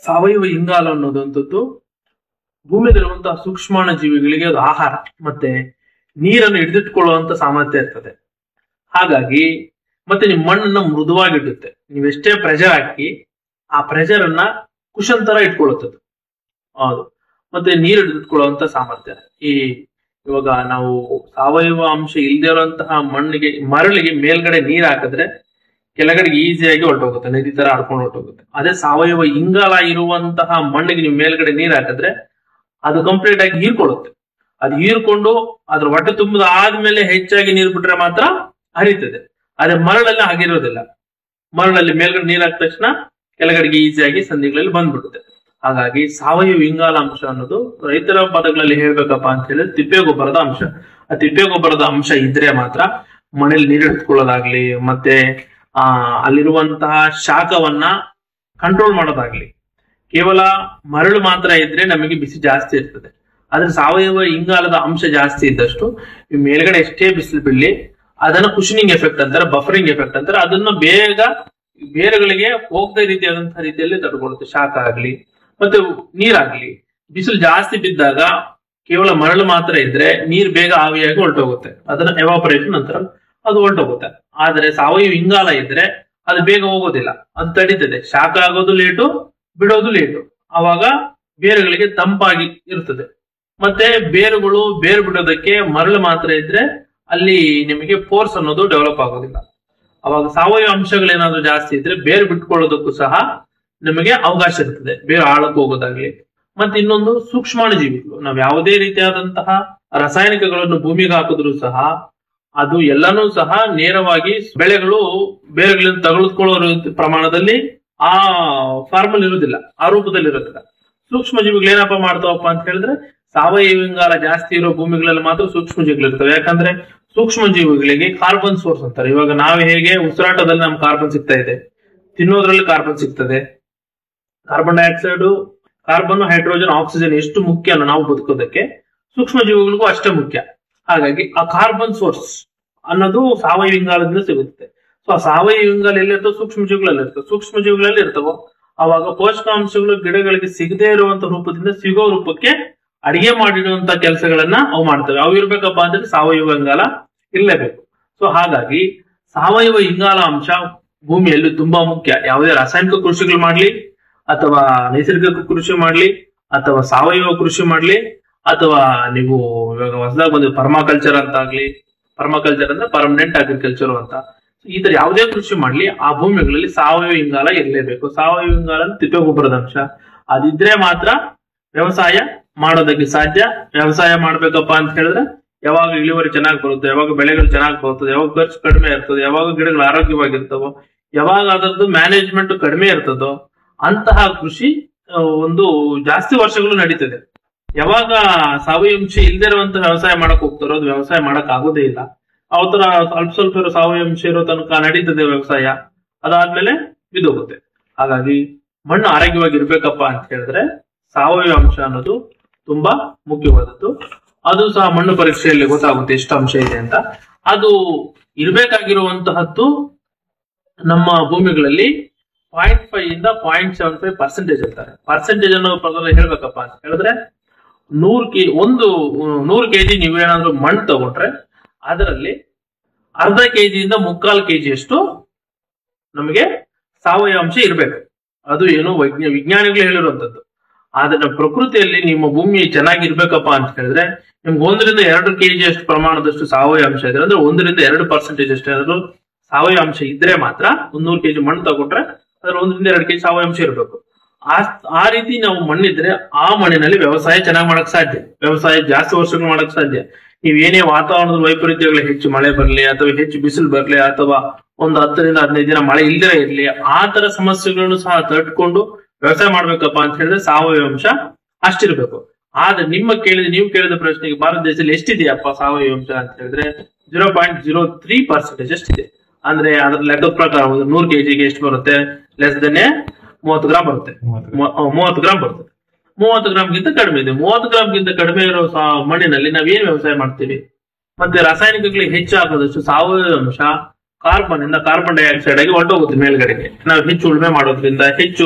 ಸಾವಯವ ಇಂಗಾಲ ಅನ್ನೋದಂಥದ್ದು ಭೂಮಿಯಲ್ಲಿರುವಂತಹ ಸೂಕ್ಷ್ಮಾಣು ಜೀವಿಗಳಿಗೆ ಅದು ಆಹಾರ ಮತ್ತೆ ನೀರನ್ನು ಹಿಡಿದಿಟ್ಕೊಳ್ಳುವಂತ ಸಾಮರ್ಥ್ಯ ಇರ್ತದೆ ಹಾಗಾಗಿ ಮತ್ತೆ ನಿಮ್ ಮಣ್ಣನ್ನ ಮೃದುವಾಗಿಡುತ್ತೆ ನೀವೆಷ್ಟೇ ಪ್ರೆಷರ್ ಹಾಕಿ ಆ ಪ್ರೆಷರ್ ಅನ್ನ ಕುಶನ್ ತರ ಇಟ್ಕೊಳ್ಳುತ್ತದೆ ಹೌದು ಮತ್ತೆ ನೀರು ಹಿಡಿದಿಟ್ಕೊಳ್ಳುವಂತ ಸಾಮರ್ಥ್ಯ ಈ ಇವಾಗ ನಾವು ಸಾವಯವ ಅಂಶ ಇಲ್ಲದೆ ಇರುವಂತಹ ಮಣ್ಣಿಗೆ ಮರಳಿಗೆ ಮೇಲ್ಗಡೆ ನೀರ್ ಹಾಕಿದ್ರೆ ಕೆಳಗಡೆಗೆ ಈಸಿಯಾಗಿ ಹೊರಟೋಗುತ್ತೆ ನದಿ ತರ ಆಡ್ಕೊಂಡು ಹೊರಟೋಗುತ್ತೆ ಅದೇ ಸಾವಯವ ಇಂಗಾಲ ಇರುವಂತಹ ಮಣ್ಣಿಗೆ ನೀವು ಮೇಲ್ಗಡೆ ನೀರ್ ಹಾಕಿದ್ರೆ ಅದು ಕಂಪ್ಲೀಟ್ ಆಗಿ ಹೀರ್ಕೊಳ್ಳುತ್ತೆ ಅದು ಹೀರ್ಕೊಂಡು ಅದ್ರ ಹೊಟ್ಟೆ ತುಂಬದ ಆದ್ಮೇಲೆ ಹೆಚ್ಚಾಗಿ ನೀರು ಬಿಟ್ರೆ ಮಾತ್ರ ಹರಿತದೆ ಅದೇ ಮರಳಲ್ಲಿ ಹಾಗಿರೋದಿಲ್ಲ ಮರಳಲ್ಲಿ ಮೇಲ್ಗಡೆ ನೀರ್ ಹಾಕಿದ ತಕ್ಷಣ ಕೆಳಗಡೆಗೆ ಈಸಿಯಾಗಿ ಸಂಧಿಗಳಲ್ಲಿ ಬಂದ್ಬಿಡುತ್ತೆ ಹಾಗಾಗಿ ಸಾವಯವ ಇಂಗಾಲ ಅಂಶ ಅನ್ನೋದು ರೈತರ ಪದಗಳಲ್ಲಿ ಹೇಳ್ಬೇಕಪ್ಪ ಅಂತ ಹೇಳಿದ್ರೆ ತಿಪ್ಪೆ ಗೊಬ್ಬರದ ಅಂಶ ಆ ತಿಪ್ಪೆ ಗೊಬ್ಬರದ ಅಂಶ ಇದ್ರೆ ಮಾತ್ರ ಮನೇಲಿ ನೀರು ಹಿಡಿದುಕೊಳ್ಳೋದಾಗ್ಲಿ ಮತ್ತೆ ಆ ಅಲ್ಲಿರುವಂತಹ ಶಾಖವನ್ನ ಕಂಟ್ರೋಲ್ ಮಾಡೋದಾಗ್ಲಿ ಕೇವಲ ಮರಳು ಮಾತ್ರ ಇದ್ರೆ ನಮಗೆ ಬಿಸಿ ಜಾಸ್ತಿ ಇರ್ತದೆ ಆದ್ರೆ ಸಾವಯವ ಇಂಗಾಲದ ಅಂಶ ಜಾಸ್ತಿ ಇದ್ದಷ್ಟು ಈ ಮೇಲ್ಗಡೆ ಎಷ್ಟೇ ಬಿಸಿಲು ಬೀಳಲಿ ಅದನ್ನ ಕುಶನಿಂಗ್ ಎಫೆಕ್ಟ್ ಅಂತಾರೆ ಬಫರಿಂಗ್ ಎಫೆಕ್ಟ್ ಅಂತಾರೆ ಅದನ್ನ ಬೇಗ ಬೇರುಗಳಿಗೆ ಹೋಗದ ರೀತಿಯಾದಂತಹ ರೀತಿಯಲ್ಲಿ ತಡ್ಕೊಳ್ಳುತ್ತೆ ಶಾಖ ಆಗ್ಲಿ ಮತ್ತೆ ನೀರಾಗ್ಲಿ ಬಿಸಿಲು ಜಾಸ್ತಿ ಬಿದ್ದಾಗ ಕೇವಲ ಮರಳು ಮಾತ್ರ ಇದ್ರೆ ನೀರ್ ಬೇಗ ಆವಿಯಾಗಿ ಹೊರಟೋಗುತ್ತೆ ಅದನ್ನ ಎವಾಪರೇಷನ್ ಅಂತಾರೆ ಅದು ಹೊರಟೋಗುತ್ತೆ ಆದ್ರೆ ಸಾವಯವ ಇಂಗಾಲ ಇದ್ರೆ ಅದು ಬೇಗ ಹೋಗೋದಿಲ್ಲ ಅದು ತಡೀತದೆ ಶಾಖ ಆಗೋದು ಲೇಟು ಬಿಡೋದು ಲೇಟು ಅವಾಗ ಬೇರುಗಳಿಗೆ ತಂಪಾಗಿ ಇರ್ತದೆ ಮತ್ತೆ ಬೇರುಗಳು ಬೇರು ಬಿಡೋದಕ್ಕೆ ಮರಳು ಮಾತ್ರ ಇದ್ರೆ ಅಲ್ಲಿ ನಿಮಗೆ ಫೋರ್ಸ್ ಅನ್ನೋದು ಡೆವಲಪ್ ಆಗೋದಿಲ್ಲ ಅವಾಗ ಸಾವಯವ ಅಂಶಗಳೇನಾದ್ರೂ ಜಾಸ್ತಿ ಇದ್ರೆ ಬೇರು ಬಿಟ್ಕೊಳ್ಳೋದಕ್ಕೂ ಸಹ ನಮಗೆ ಅವಕಾಶ ಇರ್ತದೆ ಬೇರು ಆಳಕ್ಕೆ ಹೋಗೋದಾಗ್ಲಿ ಮತ್ತೆ ಇನ್ನೊಂದು ಸೂಕ್ಷ್ಮಾಣು ಜೀವಿಗಳು ನಾವು ಯಾವುದೇ ರೀತಿಯಾದಂತಹ ರಾಸಾಯನಿಕಗಳನ್ನು ಭೂಮಿಗೆ ಹಾಕಿದ್ರು ಸಹ ಅದು ಎಲ್ಲಾನು ಸಹ ನೇರವಾಗಿ ಬೆಳೆಗಳು ಬೇರುಗಳಿಂದ ತಗೊಳ್ಕೊಳ್ಳೋ ರೀತಿ- ಪ್ರಮಾಣದಲ್ಲಿ ಆ ಫಾರ್ಮಲ್ ಇರುವುದಿಲ್ಲ ಆ ರೂಪದಲ್ಲಿ ಇರುತ್ತಿಲ್ಲ ಸೂಕ್ಷ್ಮ ಜೀವಿಗಳು ಏನಪ್ಪ ಮಾಡ್ತಾವಪ್ಪ ಅಂತ ಹೇಳಿದ್ರೆ ಸಾವಯವ ಇಂಗಾಲ ಜಾಸ್ತಿ ಇರೋ ಭೂಮಿಗಳಲ್ಲಿ ಮಾತ್ರ ಸೂಕ್ಷ್ಮ ಜೀವಿಗಳು ಇರ್ತವೆ ಯಾಕಂದ್ರೆ ಸೂಕ್ಷ್ಮ ಜೀವಿಗಳಿಗೆ ಕಾರ್ಬನ್ ಸೋರ್ಸ್ ಅಂತಾರೆ ಇವಾಗ ನಾವು ಹೇಗೆ ಉಸಿರಾಟದಲ್ಲಿ ನಮ್ಗೆ ಕಾರ್ಬನ್ ಸಿಗ್ತಾ ಇದೆ ತಿನ್ನೋದ್ರಲ್ಲಿ ಕಾರ್ಬನ್ ಸಿಗ್ತದೆ carbon dioxide carbon hydrogen oxygen ಎಷ್ಟು ಮುಖ್ಯನೋ ನಾವು ಬದುಕೋದಕ್ಕೆ ಸೂಕ್ಷ್ಮ ಜೀವಿಗಳಿಗೂ ಅಷ್ಟೇ ಮುಖ್ಯ ಹಾಗಾಗಿ ಆ ಕಾರ್ಬನ್ ಸೋರ್ಸ್ ಅನ್ನೋದು ಸಾವಯವ ಇಂಗಾಲದಿಂದ ಸಿಗುತ್ತೆ ಸೊ ಆ ಸಾವಯವ ಇಂಗಾಲ ಎಲ್ಲಿರ್ತವೆ ಸೂಕ್ಷ್ಮ ಜೀವಿಗಳಲ್ಲಿ ಇರ್ತವೆ ಸೂಕ್ಷ್ಮ ಜೀವಿಗಳಲ್ಲಿ ಇರ್ತವೋ ಅವಾಗ ಪೋಷಕಾಂಶಗಳು ಗಿಡಗಳಿಗೆ ಸಿಗದೇ ಇರುವಂತ ರೂಪದಿಂದ ಸಿಗೋ ರೂಪಕ್ಕೆ ಅಡಿಗೆ ಮಾಡಿಡುವಂತ ಕೆಲಸಗಳನ್ನ ಅವು ಮಾಡ್ತವೆ ಅವು ಇರ್ಬೇಕಪ್ಪ ಅಂದ್ರೆ ಸಾವಯವ ಇಂಗಾಲ ಇರಲೇಬೇಕು ಸೊ ಹಾಗಾಗಿ ಸಾವಯವ ಇಂಗಾಲ ಅಂಶ ಭೂಮಿಯಲ್ಲಿ ತುಂಬಾ ಮುಖ್ಯ ಯಾವುದೇ ರಾಸಾಯನಿಕ ಕೃಷಿಗಳು ಮಾಡ್ಲಿ ಅಥವಾ ನೈಸರ್ಗಿಕ ಕೃಷಿ ಮಾಡ್ಲಿ ಅಥವಾ ಸಾವಯವ ಕೃಷಿ ಮಾಡ್ಲಿ ಅಥವಾ ನೀವು ಇವಾಗ ಹೊಸದಾಗಿ ಬಂದ ಪರ್ಮಾಕಲ್ಚರ್ ಅಂತ ಆಗ್ಲಿ ಪರ್ಮಾಕಲ್ಚರ್ ಅಂದ್ರೆ ಪರ್ಮನೆಂಟ್ ಅಗ್ರಿಕಲ್ಚರ್ ಅಂತ ಈ ತರ ಯಾವುದೇ ಕೃಷಿ ಮಾಡ್ಲಿ ಆ ಭೂಮಿಗಳಲ್ಲಿ ಸಾವಯವ ಇಂಗಾಲ ಇರಲೇಬೇಕು ಸಾವಯವ ಇಂಗಾಲ ಅಂದ್ರೆ ತಿಪ್ಪೆ ಗೊಬ್ಬರದ ಅಂಶ ಅದಿದ್ರೆ ಮಾತ್ರ ವ್ಯವಸಾಯ ಮಾಡೋದಕ್ಕೆ ಸಾಧ್ಯ ವ್ಯವಸಾಯ ಮಾಡ್ಬೇಕಪ್ಪ ಅಂತ ಹೇಳಿದ್ರೆ ಯಾವಾಗ ಇಳುವರಿ ಚೆನ್ನಾಗಿ ಬರುತ್ತೆ ಯಾವಾಗ ಬೆಳೆಗಳು ಚೆನ್ನಾಗಿ ಬರ್ತದೆ ಯಾವಾಗ ಖರ್ಚು ಕಡಿಮೆ ಇರ್ತದೆ ಯಾವಾಗ ಗಿಡಗಳು ಆರೋಗ್ಯವಾಗಿರ್ತವೋ ಯಾವಾಗ ಅದರದ್ದು ಮ್ಯಾನೇಜ್ಮೆಂಟ್ ಕಡಿಮೆ ಇರ್ತದೋ ಅಂತಹ ಕೃಷಿ ಆ, ಒಂದು ಜಾಸ್ತಿ ವರ್ಷಗಳು ನಡೀತದೆ ಯಾವಾಗ ಸಾವಯವ ಅಂಶ ಇಲ್ದೇ ಇರುವಂತ ವ್ಯವಸಾಯ ಮಾಡಕ್ ಹೋಗ್ತಾರೋ ಅದು ವ್ಯವಸಾಯ ಮಾಡಕ್ ಆಗೋದೇ ಇಲ್ಲ ಅವತರ ಸ್ವಲ್ಪ ಸ್ವಲ್ಪ ಇರೋ ಸಾವಯವ ಅಂಶ ಇರೋ ತನಕ ನಡೀತದೆ ವ್ಯವಸಾಯ ಅದಾದ್ಮೇಲೆ ಬಿದ್ದೋಗುತ್ತೆ ಹಾಗಾಗಿ ಮಣ್ಣು ಆರೋಗ್ಯವಾಗಿ ಇರ್ಬೇಕಪ್ಪ ಅಂತ ಹೇಳಿದ್ರೆ ಸಾವಯವ ಅಂಶ ಅನ್ನೋದು ತುಂಬಾ ಮುಖ್ಯವಾದದ್ದು ಅದು ಸಹ ಮಣ್ಣು ಪರೀಕ್ಷೆಯಲ್ಲಿ ಗೊತ್ತಾಗುತ್ತೆ ಎಷ್ಟು ಅಂಶ ಇದೆ ಅಂತ ಅದು ಇರ್ಬೇಕಾಗಿರುವಂತಹದ್ದು ನಮ್ಮ ಭೂಮಿಗಳಲ್ಲಿ ಪಾಯಿಂಟ್ ಫೈವ್ ಇಂದ ಪಾಯಿಂಟ್ ಸೆವೆನ್ ಫೈವ್ ಪರ್ಸೆಂಟೇಜ್ ಇರ್ತಾರೆ ಪರ್ಸೆಂಟೇಜ್ ಅನ್ನೋ ಪದದಲ್ಲಿ ಹೇಳ್ಬೇಕಪ್ಪ ಅಂತ ಹೇಳಿದ್ರೆ ನೂರ್ ಕೆ ಒಂದು ನೂರು ಕೆಜಿ ನೀವೇನಾದ್ರೂ ಮಣ್ಣು ತಗೊಂಡ್ರೆ ಅದರಲ್ಲಿ ಅರ್ಧ ಕೆಜಿಯಿಂದ ಮುಕ್ಕಾಲು ಕೆಜಿ ಅಷ್ಟು ನಮಗೆ ಸಾವಯವ ಅಂಶ ಇರಬೇಕು ಅದು ಏನು ವೈಜ್ಞ ವಿಜ್ಞಾನಿಗಳು ಹೇಳಿರುವಂತದ್ದು ಆದ್ರೆ ನಮ್ಮ ಪ್ರಕೃತಿಯಲ್ಲಿ ನಿಮ್ಮ ಭೂಮಿ ಚೆನ್ನಾಗಿರ್ಬೇಕಪ್ಪ ಅಂತ ಹೇಳಿದ್ರೆ ನಿಮ್ಗೆ ಒಂದರಿಂದ ಎರಡು ಕೆಜಿ ಅಷ್ಟು ಪ್ರಮಾಣದಷ್ಟು ಸಾವಯವ ಅಂಶ ಇದೆ ಅಂದ್ರೆ ಒಂದರಿಂದ ಎರಡು ಪರ್ಸೆಂಟೇಜ್ ಅಷ್ಟು ಏನಾದ್ರು ಸಾವಯವ ಅಂಶ ಇದ್ರೆ ಮಾತ್ರ ಒಂದ್ ನೂರು ಕೆಜಿ ಮಣ್ಣು ತಗೊಂಡ್ರೆ ಅದ್ರಲ್ಲಿ ಒಂದರಿಂದ ಎರಡು ಕೆಜಿ ಸಾವಯವ ಅಂಶ ಇರಬೇಕು ಆ ಆ ರೀತಿ ನಾವು ಮಣ್ಣಿದ್ರೆ ಆ ಮಣ್ಣಿನಲ್ಲಿ ವ್ಯವಸಾಯ ಚೆನ್ನಾಗಿ ಮಾಡಕ್ ಸಾಧ್ಯ ವ್ಯವಸಾಯ ಜಾಸ್ತಿ ವರ್ಷಗಳು ಮಾಡಕ್ ಸಾಧ್ಯ ನೀವ್ ಏನೇ ವಾತಾವರಣದ ವೈಪರೀತ್ಯಗಳು ಹೆಚ್ಚು ಮಳೆ ಬರಲಿ ಅಥವಾ ಹೆಚ್ಚು ಬಿಸಿಲು ಬರಲಿ ಅಥವಾ ಒಂದು ಹತ್ತರಿಂದ ಹದಿನೈದು ದಿನ ಮಳೆ ಇಲ್ದಿರ ಇರ್ಲಿ ಆ ತರ ಸಮಸ್ಯೆಗಳನ್ನು ಸಹ ತಡ್ಕೊಂಡು ವ್ಯವಸಾಯ ಮಾಡ್ಬೇಕಪ್ಪ ಅಂತ ಹೇಳಿದ್ರೆ ಸಾವಯವ ಅಂಶ ಅಷ್ಟಿರ್ಬೇಕು ಆದ್ರೆ ನಿಮ್ಮ ಕೇಳಿದ ನೀವು ಕೇಳಿದ ಪ್ರಶ್ನೆಗೆ ಭಾರತ ದೇಶದಲ್ಲಿ ಎಷ್ಟಿದೆಯಪ್ಪ ಸಾವಯವ ಅಂಶ ಅಂತ ಹೇಳಿದ್ರೆ zero point zero three percentage ಅಷ್ಟಿದೆ ಅಂದ್ರೆ ಅದ್ರ ಲೆಕ್ಕದ ಪ್ರಕಾರ ಒಂದು ನೂರು ಕೆಜಿಗೆ ಎಷ್ಟು ಬರುತ್ತೆ ಲೆಸ್ ದೆನ್ ಮೂವತ್ತು ಗ್ರಾಮ್ ಬರುತ್ತೆ ಮೂ- ಆ, ಮೂವತ್ತು ಗ್ರಾಮ್ ಬರ್ತದೆ ಮೂವತ್ತು ಗ್ರಾಮ್ಗಿಂತ ಕಡಿಮೆ ಇದೆ ಮೂವತ್ತು ಗ್ರಾಮ್ಗಿಂತ ಕಡಿಮೆ ಇರೋ ಸಾ- ಮಣ್ಣಿನಲ್ಲಿ ನಾವೇನ್ ವ್ಯವಸಾಯ ಮಾಡ್ತೀವಿ ಮತ್ತೆ ರಾಸಾಯನಿಕಗಳಿಗೆ ಹೆಚ್ಚಾಗದಷ್ಟು ಸಾವಯವ ಅಂಶ ಕಾರ್ಬನ್ ಇಂದ ಕಾರ್ಬನ್ ಡೈಆಕ್ಸೈಡ್ ಆಗಿ ಹೊರಟೋಗುತ್ತೆ ಮೇಲ್ಗಡೆಗೆ ನಾವು ಹೆಚ್ಚು ಉಳುಮೆ ಮಾಡೋದ್ರಿಂದ ಹೆಚ್ಚು